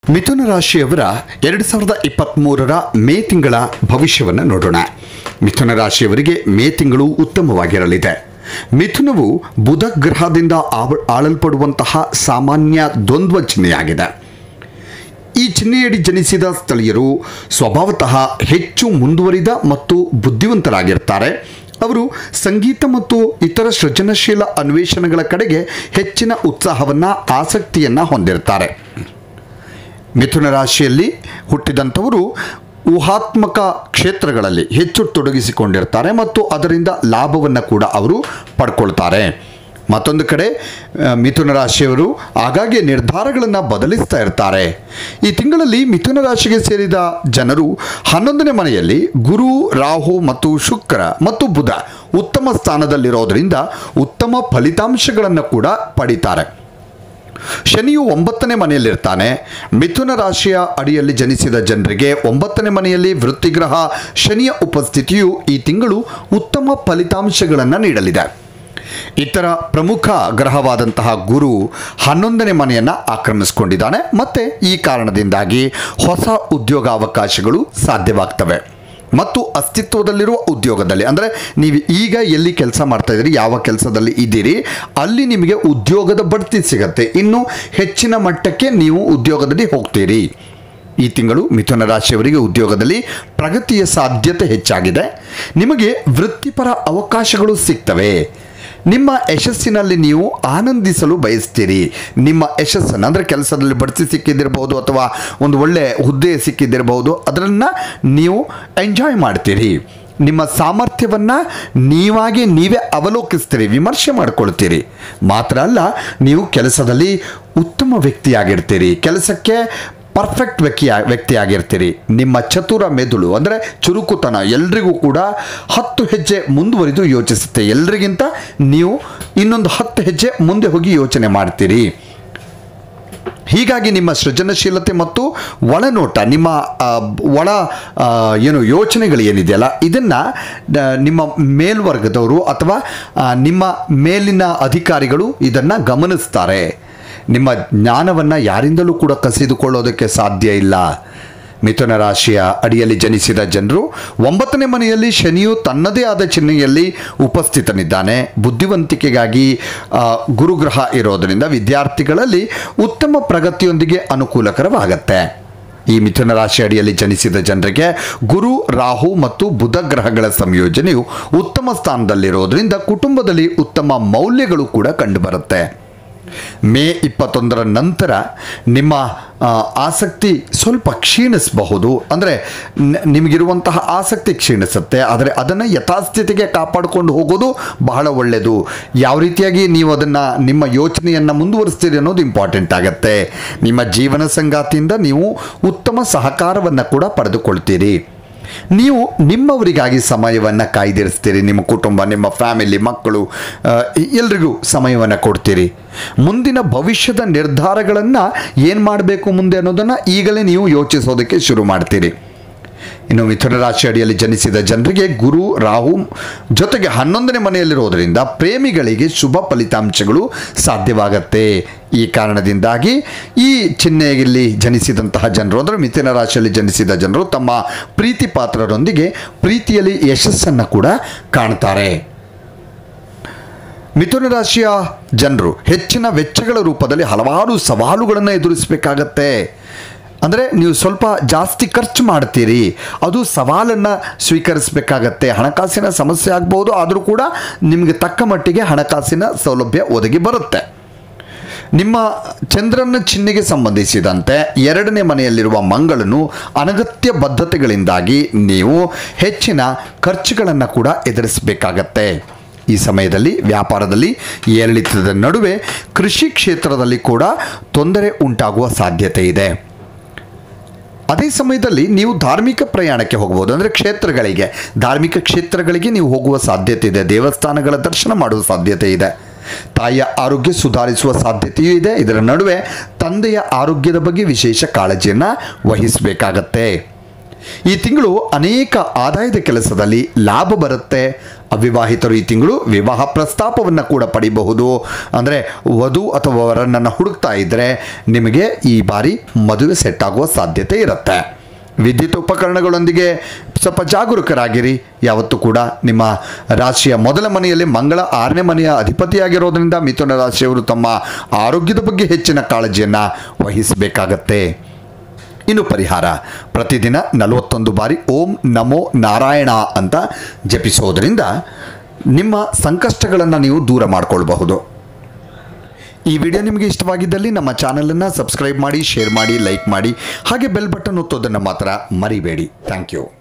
ಮಿಥುನ ರಾಶಿಯವರ ಎರಡು ಸಾವಿರದ ಇಪ್ಪತ್ತ್ಮೂರರ ಮೇ ತಿಂಗಳ ಭವಿಷ್ಯವನ್ನು ನೋಡೋಣ ಮಿಥುನ ರಾಶಿಯವರಿಗೆ ಮೇ ತಿಂಗಳು ಉತ್ತಮವಾಗಿರಲಿದೆ ಮಿಥುನವು ಬುಧ ಗ್ರಹದಿಂದ ಆವ ಆಳಲ್ಪಡುವಂತಹ ಸಾಮಾನ್ಯ ದ್ವಂದ್ವ ಚಿಹ್ನೆಯಾಗಿದೆ ಈ ಚಿಹ್ನೆಯಡಿ ಜನಿಸಿದ ಸ್ಥಳೀಯರು ಸ್ವಭಾವತಃ ಹೆಚ್ಚು ಮುಂದುವರಿದ ಮತ್ತು ಬುದ್ಧಿವಂತರಾಗಿರ್ತಾರೆ ಅವರು ಸಂಗೀತ ಮತ್ತು ಇತರ ಸೃಜನಶೀಲ ಅನ್ವೇಷಣೆಗಳ ಕಡೆಗೆ ಹೆಚ್ಚಿನ ಉತ್ಸಾಹವನ್ನು ಆಸಕ್ತಿಯನ್ನು ಹೊಂದಿರ್ತಾರೆ ಮಿಥುನ ರಾಶಿಯಲ್ಲಿ ಹುಟ್ಟಿದಂಥವರು ಊಹಾತ್ಮಕ ಕ್ಷೇತ್ರಗಳಲ್ಲಿ ಹೆಚ್ಚು ತೊಡಗಿಸಿಕೊಂಡಿರ್ತಾರೆ ಮತ್ತು ಅದರಿಂದ ಲಾಭವನ್ನು ಕೂಡ ಅವರು ಪಡ್ಕೊಳ್ತಾರೆ ಮತ್ತೊಂದು ಕಡೆ ಆ, ಮಿಥುನ ರಾಶಿಯವರು ಆಗಾಗ್ಗೆ ನಿರ್ಧಾರಗಳನ್ನು ಬದಲಿಸ್ತಾ ಇರ್ತಾರೆ ಈ ತಿಂಗಳಲ್ಲಿ ಮಿಥುನ ರಾಶಿಗೆ ಸೇರಿದ ಜನರು ಹನ್ನೊಂದನೇ ಮನೆಯಲ್ಲಿ ಗುರು ರಾಹು ಮತ್ತು ಶುಕ್ರ ಮತ್ತು ಬುಧ ಉತ್ತಮ ಸ್ಥಾನದಲ್ಲಿರೋದರಿಂದ ಉತ್ತಮ ಫಲಿತಾಂಶಗಳನ್ನು ಕೂಡ ಪಡಿತಾರೆ ಶನಿಯು ಒಂಬತ್ತನೇ ಮನೆಯಲ್ಲಿರ್ತಾನೆ ಮಿಥುನ ರಾಶಿಯ ಅಡಿಯಲ್ಲಿ ಜನಿಸಿದ ಜನರಿಗೆ ಒಂಬತ್ತನೇ ಮನೆಯಲ್ಲಿ ವೃತ್ತಿಗ್ರಹ ಶನಿಯ ಉಪಸ್ಥಿತಿಯು ಈ ತಿಂಗಳು ಉತ್ತಮ ಫಲಿತಾಂಶಗಳನ್ನು ನೀಡಲಿದೆ ಇತರ ಪ್ರಮುಖ ಗ್ರಹವಾದಂತಹ ಗುರು ಹನ್ನೊಂದನೇ ಮನೆಯನ್ನು ಆಕ್ರಮಿಸಿಕೊಂಡಿದ್ದಾನೆ ಮತ್ತೆ ಈ ಕಾರಣದಿಂದಾಗಿ ಹೊಸ ಉದ್ಯೋಗಾವಕಾಶಗಳು ಸಾಧ್ಯವಾಗ್ತವೆ ಮತ್ತು ಅಸ್ತಿತ್ವದಲ್ಲಿರುವ ಉದ್ಯೋಗದಲ್ಲಿ ಅಂದರೆ ನೀವು ಈಗ ಎಲ್ಲಿ ಕೆಲಸ ಮಾಡ್ತಾ ಇದ್ದೀರಿ ಯಾವ ಕೆಲಸದಲ್ಲಿ ಇದ್ದೀರಿ ಅಲ್ಲಿ ನಿಮಗೆ ಉದ್ಯೋಗದ ಬಡ್ತಿ ಸಿಗತ್ತೆ ಇನ್ನು ಹೆಚ್ಚಿನ ಮಟ್ಟಕ್ಕೆ ನೀವು ಉದ್ಯೋಗದಲ್ಲಿ ಹೋಗ್ತೀರಿ ಈ ತಿಂಗಳು ಮಿಥುನ ರಾಶಿಯವರಿಗೆ ಉದ್ಯೋಗದಲ್ಲಿ ಪ್ರಗತಿಯ ಸಾಧ್ಯತೆ ಹೆಚ್ಚಾಗಿದೆ ನಿಮಗೆ ವೃತ್ತಿಪರ ಅವಕಾಶಗಳು ಸಿಗ್ತವೆ ನಿಮ್ಮ ಯಶಸ್ಸಿನಲ್ಲಿ ನೀವು ಆನಂದಿಸಲು ಬಯಸ್ತೀರಿ ನಿಮ್ಮ ಯಶಸ್ಸನ್ನು ಅಂದರೆ ಕೆಲಸದಲ್ಲಿ ಬಡ್ತಿ ಸಿಕ್ಕಿದ್ದಿರಬಹುದು ಅಥವಾ ಒಂದು ಒಳ್ಳೆ ಹುದ್ದೆ ಸಿಕ್ಕಿದ್ದಿರಬಹುದು ಅದನ್ನು ನೀವು ಎಂಜಾಯ್ ಮಾಡ್ತೀರಿ ನಿಮ್ಮ ಸಾಮರ್ಥ್ಯವನ್ನು ನೀವಾಗಿ ನೀವೇ ಅವಲೋಕಿಸ್ತೀರಿ ವಿಮರ್ಶೆ ಮಾಡ್ಕೊಳ್ತೀರಿ ಮಾತ್ರ ಅಲ್ಲ ನೀವು ಕೆಲಸದಲ್ಲಿ ಉತ್ತಮ ವ್ಯಕ್ತಿಯಾಗಿರ್ತೀರಿ ಕೆಲಸಕ್ಕೆ ಪರ್ಫೆಕ್ಟ್ ವ್ಯಕ್ತಿ ವ್ಯಕ್ತಿಯಾಗಿರ್ತೀರಿ ನಿಮ್ಮ ಚತುರ ಮೆದುಳು ಅಂದರೆ ಚುರುಕುತನ ಎಲ್ರಿಗೂ ಕೂಡ ಹತ್ತು ಹೆಜ್ಜೆ ಮುಂದುವರಿದು ಯೋಚಿಸುತ್ತೆ ಎಲ್ರಿಗಿಂತ ನೀವು ಇನ್ನೊಂದು ಹತ್ತು ಹೆಜ್ಜೆ ಮುಂದೆ ಹೋಗಿ ಯೋಚನೆ ಮಾಡ್ತೀರಿ ಹೀಗಾಗಿ ನಿಮ್ಮ ಸೃಜನಶೀಲತೆ ಮತ್ತು ಒಳನೋಟ ನಿಮ್ಮ ಆ, ಒಳ ಆ, ಏನು ಯೋಚನೆಗಳು ಏನಿದೆಯಲ್ಲ ಇದನ್ನು ನಿಮ್ಮ ಮೇಲ್ವರ್ಗದವರು ಅಥವಾ ಆ, ನಿಮ್ಮ ಮೇಲಿನ ಅಧಿಕಾರಿಗಳು ಇದನ್ನು ಗಮನಿಸ್ತಾರೆ ನಿಮ್ಮ ಜ್ಞಾನವನ್ನು ಯಾರಿಂದಲೂ ಕೂಡ ಕಸಿದುಕೊಳ್ಳೋದಕ್ಕೆ ಸಾಧ್ಯ ಇಲ್ಲ ಮಿಥುನ ರಾಶಿಯ ಅಡಿಯಲ್ಲಿ ಜನಿಸಿದ ಜನರು ಒಂಬತ್ತನೇ ಮನೆಯಲ್ಲಿ ಶನಿಯು ತನ್ನದೇ ಆದ ಚಿಹ್ನೆಯಲ್ಲಿ ಉಪಸ್ಥಿತನಿದ್ದಾನೆ ಬುದ್ಧಿವಂತಿಕೆಗಾಗಿ ಆ, ಗುರುಗ್ರಹ ಇರೋದರಿಂದ ವಿದ್ಯಾರ್ಥಿಗಳಲ್ಲಿ ಉತ್ತಮ ಪ್ರಗತಿಯೊಂದಿಗೆ ಅನುಕೂಲಕರವಾಗತ್ತೆ ಈ ಮಿಥುನ ರಾಶಿ ಅಡಿಯಲ್ಲಿ ಜನಿಸಿದ ಜನರಿಗೆ ಗುರು ರಾಹು ಮತ್ತು ಬುಧ ಗ್ರಹಗಳ ಸಂಯೋಜನೆಯು ಉತ್ತಮ ಸ್ಥಾನದಲ್ಲಿರೋದ್ರಿಂದ ಕುಟುಂಬದಲ್ಲಿ ಉತ್ತಮ ಮೌಲ್ಯಗಳು ಕೂಡ ಕಂಡುಬರುತ್ತೆ ಮೇ ಇಪ್ಪತ್ತೊಂದರ ನಂತರ ನಿಮ್ಮ ಆ, ಆಸಕ್ತಿ ಸ್ವಲ್ಪ ಕ್ಷೀಣಿಸಬಹುದು ಅಂದರೆ ನ- ನಿಮಗಿರುವಂತಹ ಆಸಕ್ತಿ ಕ್ಷೀಣಿಸುತ್ತೆ ಆದರೆ ಅದನ್ನು ಯಥಾಸ್ಥಿತಿಗೆ ಕಾಪಾಡಿಕೊಂಡು ಹೋಗೋದು ಬಹಳ ಒಳ್ಳೆಯದು ಯಾವ ರೀತಿಯಾಗಿ ನೀವು ಅದನ್ನು ನಿಮ್ಮ ಯೋಚನೆಯನ್ನು ಮುಂದುವರಿಸ್ತೀರಿ ಅನ್ನೋದು ಇಂಪಾರ್ಟೆಂಟ್ ಆಗುತ್ತೆ ನಿಮ್ಮ ಜೀವನ ಸಂಗಾತಿಯಿಂದ ನೀವು ಉತ್ತಮ ಸಹಕಾರವನ್ನು ಕೂಡ ಪಡೆದುಕೊಳ್ತೀರಿ ನೀವು ನಿಮ್ಮವರಿಗಾಗಿ ಸಮಯವನ್ನು ಕಾಯ್ದಿರಿಸ್ತೀರಿ ನಿಮ್ಮ ಕುಟುಂಬ ನಿಮ್ಮ ಫ್ಯಾಮಿಲಿ ಮಕ್ಕಳು ಆ, ಎಲ್ರಿಗೂ ಸಮಯವನ್ನು ಕೊಡ್ತೀರಿ ಮುಂದಿನ ಭವಿಷ್ಯದ ನಿರ್ಧಾರಗಳನ್ನು ಏನು ಮಾಡಬೇಕು ಮುಂದೆ ಅನ್ನೋದನ್ನು ಈಗಲೇ ನೀವು ಯೋಚಿಸೋದಕ್ಕೆ ಶುರು ಮಾಡ್ತೀರಿ ಇನ್ನು ಮಿಥುನ ರಾಶಿ ಅಡಿಯಲ್ಲಿ ಜನಿಸಿದ ಜನರಿಗೆ ಗುರು ರಾಹು ಜೊತೆಗೆ ಹನ್ನೊಂದನೇ ಮನೆಯಲ್ಲಿರೋದರಿಂದ ಪ್ರೇಮಿಗಳಿಗೆ ಶುಭ ಫಲಿತಾಂಶಗಳು ಸಾಧ್ಯವಾಗತ್ತೆ ಈ ಕಾರಣದಿಂದಾಗಿ ಈ ಚಿಹ್ನೆಯಲ್ಲಿ ಜನಿಸಿದಂತಹ ಜನರು ಅಂದರೆ ಮಿಥುನ ರಾಶಿಯಲ್ಲಿ ಜನಿಸಿದ ಜನರು ತಮ್ಮ ಪ್ರೀತಿ ಪಾತ್ರರೊಂದಿಗೆ ಪ್ರೀತಿಯಲ್ಲಿ ಯಶಸ್ಸನ್ನು ಕೂಡ ಕಾಣ್ತಾರೆ ಮಿಥುನ ರಾಶಿಯ ಜನರು ಹೆಚ್ಚಿನ ವೆಚ್ಚಗಳ ರೂಪದಲ್ಲಿ ಹಲವಾರು ಸವಾಲುಗಳನ್ನು ಎದುರಿಸಬೇಕಾಗತ್ತೆ ಅಂದರೆ ನೀವು ಸ್ವಲ್ಪ ಜಾಸ್ತಿ ಖರ್ಚು ಮಾಡ್ತೀರಿ ಅದು ಸವಾಲನ್ನು ಸ್ವೀಕರಿಸಬೇಕಾಗತ್ತೆ ಹಣಕಾಸಿನ ಸಮಸ್ಯೆ ಆಗ್ಬೋದು ಆದರೂ ಕೂಡ ನಿಮಗೆ ತಕ್ಕ ಮಟ್ಟಿಗೆ ಹಣಕಾಸಿನ ಸೌಲಭ್ಯ ಒದಗಿ ಬರುತ್ತೆ ನಿಮ್ಮ ಚಂದ್ರನ ಚಿಹ್ನೆಗೆ ಸಂಬಂಧಿಸಿದಂತೆ ಎರಡನೇ ಮನೆಯಲ್ಲಿರುವ ಮಂಗಳನು ಅನಗತ್ಯ ಬದ್ಧತೆಗಳಿಂದಾಗಿ ನೀವು ಹೆಚ್ಚಿನ ಖರ್ಚುಗಳನ್ನು ಕೂಡ ಎದುರಿಸಬೇಕಾಗತ್ತೆ ಈ ಸಮಯದಲ್ಲಿ ವ್ಯಾಪಾರದಲ್ಲಿ ಏರಿಳಿತದ ನಡುವೆ ಕೃಷಿ ಕ್ಷೇತ್ರದಲ್ಲಿ ಕೂಡ ತೊಂದರೆ ಉಂಟಾಗುವ ಸಾಧ್ಯತೆ ಇದೆ ಅದೇ ಸಮಯದಲ್ಲಿ ನೀವು ಧಾರ್ಮಿಕ ಪ್ರಯಾಣಕ್ಕೆ ಹೋಗಬಹುದು ಅಂದರೆ ಕ್ಷೇತ್ರಗಳಿಗೆ ಧಾರ್ಮಿಕ ಕ್ಷೇತ್ರಗಳಿಗೆ ನೀವು ಹೋಗುವ ಸಾಧ್ಯತೆ ಇದೆ ದೇವಸ್ಥಾನಗಳ ದರ್ಶನ ಮಾಡುವ ಸಾಧ್ಯತೆ ಇದೆ ತಾಯಿಯ ಆರೋಗ್ಯ ಸುಧಾರಿಸುವ ಸಾಧ್ಯತೆಯೂ ಇದೆ ಇದರ ನಡುವೆ ತಂದೆಯ ಆರೋಗ್ಯದ ಬಗ್ಗೆ ವಿಶೇಷ ಕಾಳಜಿಯನ್ನು ವಹಿಸಬೇಕಾಗತ್ತೆ ಈ ತಿಂಗಳು ಅನೇಕ ಆದಾಯದ ಕೆಲಸದಲ್ಲಿ ಲಾಭ ಬರುತ್ತೆ ಅವಿವಾಹಿತರು ಈ ತಿಂಗಳು ವಿವಾಹ ಪ್ರಸ್ತಾಪವನ್ನು ಕೂಡ ಪಡಿಬಹುದು ಅಂದರೆ ವಧು ಅಥವಾ ವರನನ್ನು ಹುಡುಕ್ತಾ ಇದ್ದರೆ ನಿಮಗೆ ಈ ಬಾರಿ ಮದುವೆ ಸೆಟ್ ಆಗುವ ಸಾಧ್ಯತೆ ಇರುತ್ತೆ ವಿದ್ಯುತ್ ಉಪಕರಣಗಳೊಂದಿಗೆ ಸ್ವಲ್ಪ ಜಾಗರೂಕರಾಗಿರಿ ಯಾವತ್ತೂ ಕೂಡ ನಿಮ್ಮ ರಾಶಿಯ ಮೊದಲ ಮನೆಯಲ್ಲಿ ಮಂಗಳ ಆರನೇ ಮನೆಯ ಅಧಿಪತಿಯಾಗಿರೋದ್ರಿಂದ ಮಿಥುನ ರಾಶಿಯವರು ತಮ್ಮ ಆರೋಗ್ಯದ ಬಗ್ಗೆ ಹೆಚ್ಚಿನ ಕಾಳಜಿಯನ್ನು ವಹಿಸಬೇಕಾಗತ್ತೆ ಇನ್ನು ಪರಿಹಾರ ಪ್ರತಿದಿನ ನಲವತ್ತೊಂದು ಬಾರಿ ಓಂ ನಮೋ ನಾರಾಯಣ ಅಂತ ಜಪಿಸೋದ್ರಿಂದ ನಿಮ್ಮ ಸಂಕಷ್ಟಗಳನ್ನು ನೀವು ದೂರ ಮಾಡಿಕೊಳ್ಬಹುದು ಈ ವಿಡಿಯೋ ನಿಮಗೆ ಇಷ್ಟವಾಗಿದ್ದಲ್ಲಿ ನಮ್ಮ ಚಾನಲನ್ನು ಸಬ್ಸ್ಕ್ರೈಬ್ ಮಾಡಿ ಶೇರ್ ಮಾಡಿ ಲೈಕ್ ಮಾಡಿ ಹಾಗೆ ಬೆಲ್ ಬಟನ್ ಒತ್ತೋದನ್ನು ಮಾತ್ರ ಮರಿಬೇಡಿ ಥ್ಯಾಂಕ್ ಯು